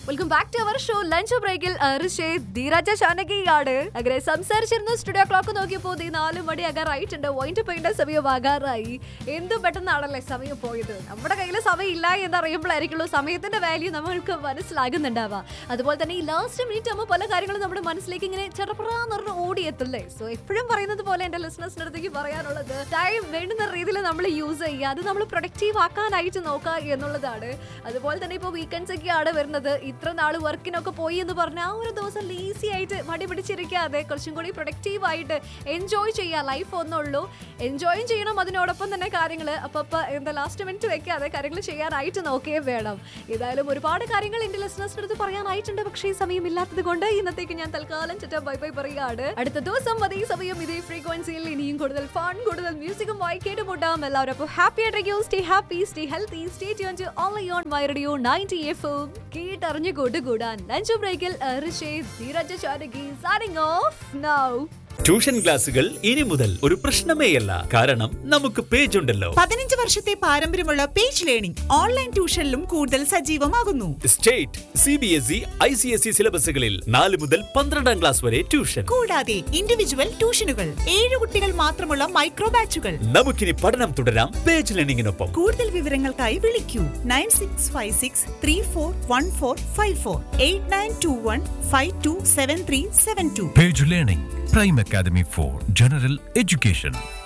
Welcome back to our show lunch ബ്രേക്കിൽ ധീരജ ചാനകിയാണ് അങ്ങനെ സംസാരിച്ചിരുന്നു സ്റ്റുഡിയോ ക്ലോക്ക് നോക്കിയപ്പോൾ ഈ നാല് മണി ആകാറായിട്ടുണ്ട് വൈൻഡ് പോയിന്റ് സമയം ആകാറായി എന്ത് പെട്ടെന്നാണല്ലേ സമയം പോയത് നമ്മുടെ കയ്യിൽ സമയം ഇല്ല എന്നറിയുമ്പോഴായിരിക്കുള്ളൂ സമയത്തിന്റെ വാല്യൂ നമ്മൾക്ക് മനസ്സിലാകുന്നുണ്ടാവുക അതുപോലെ തന്നെ ഈ ലാസ്റ്റ് മിനിറ്റ് ആകുമ്പോൾ പല കാര്യങ്ങളും നമ്മുടെ മനസ്സിലേക്ക് ഇങ്ങനെ ചെറുപ്പറാന്ന് പറഞ്ഞ് ഓടിയെത്തില്ലേ സോ എപ്പോഴും പറയുന്നത് പോലെ എന്റെ ലിസണേഴ്സിന്റെ അടുത്തേക്ക് പറയാനുള്ളത് ടൈം വേണ്ടുന്ന രീതിയിൽ നമ്മൾ യൂസ് ചെയ്യുക അത് നമ്മൾ പ്രൊഡക്റ്റീവ് ആക്കാനായിട്ട് നോക്കുക എന്നുള്ളതാണ് അതുപോലെ തന്നെ ഇപ്പോൾ വീക്കെൻഡ്സ് ഒക്കെയാണ് വരുന്നത് ഇത്ര നാൾ വർക്കിനൊക്കെ പോയി എന്ന് പറഞ്ഞാൽ ആ ഒരു ദിവസം ലേസി ആയിട്ട് മടി പിടിച്ചിരിക്കാതെ കുറച്ചും കൂടി പ്രൊഡക്റ്റീവ് ആയിട്ട് എൻജോയ് ചെയ്യുക ലൈഫ് ഒന്നുള്ളൂ എൻജോയും ചെയ്യണം അതിനോടൊപ്പം തന്നെ കാര്യങ്ങൾ അപ്പോൾ അപ്പോൾ എന്താ ലാസ്റ്റ് മിനിറ്റ് വെക്കാതെ കാര്യങ്ങൾ ചെയ്യാനായിട്ട് നോക്കുകയും വേണം ഏതായാലും ഒരുപാട് കാര്യങ്ങൾ എൻ്റെ ലിസണേഴ്സിൻ്റെ അടുത്ത് പറയാനായിട്ടുണ്ട് പക്ഷേ ഈ സമയം ഇല്ലാത്തത് കൊണ്ട് ഇന്നത്തേക്ക് ഞാൻ തൽക്കാലം ചുറ്റ ബൈ ബൈ പറയുകയാണ് അടുത്ത ദിവസം അതേ സമയം ഇതേ ഫ്രീക്വൻസിയിൽ ഇനിയും കൂടുതൽ ഫൺ കൂടുതൽ മ്യൂസിക്കും വായി കേട്ടുമുട്ടാം എല്ലാവരും അപ്പോൾ ഹാപ്പി ആയിട്ടിരിക്കും stay happy stay healthy stay tune to online on my radio ninety F കേട്ടറിഞ്ഞു കൂട്ടുകൂടാൻ ലഞ്ച് ബ്രേക്കിൽ ധീരജ ചാരകി സൈനിങ് ഓഫ് നൗ ട്യൂഷൻ ക്ലാസുകൾ ഇനി മുതൽ ഒരു പ്രശ്നമേയല്ല കാരണം നമുക്ക് പേജ് ഉണ്ടല്ലോ പതിനഞ്ച് വർഷത്തെ പാരമ്പര്യമുള്ള പേജ് ലേണിംഗ് ഓൺലൈൻ ട്യൂഷനിലും കൂടുതൽ സജീവമാകുന്നു state C B S E I C S E സിലബസുകളിൽ നാല് മുതൽ പന്ത്രണ്ടാം ക്ലാസ് വരെ ട്യൂഷൻ കൂടാതെ ഇൻഡിവിജ്വൽ ട്യൂഷനുകൾ ഏഴ് കുട്ടികൾ മാത്രമുള്ള മൈക്രോ ബാച്ചുകൾ നമുക്കിനി പഠനം തുടരാം പേജ് ലേണിംഗിനൊപ്പം കൂടുതൽ വിവരങ്ങൾക്കായി വിളിക്കൂ nine six five six three four one four five four eight nine two one five two seven three seven two Page Learning, Prime Academy for General Education.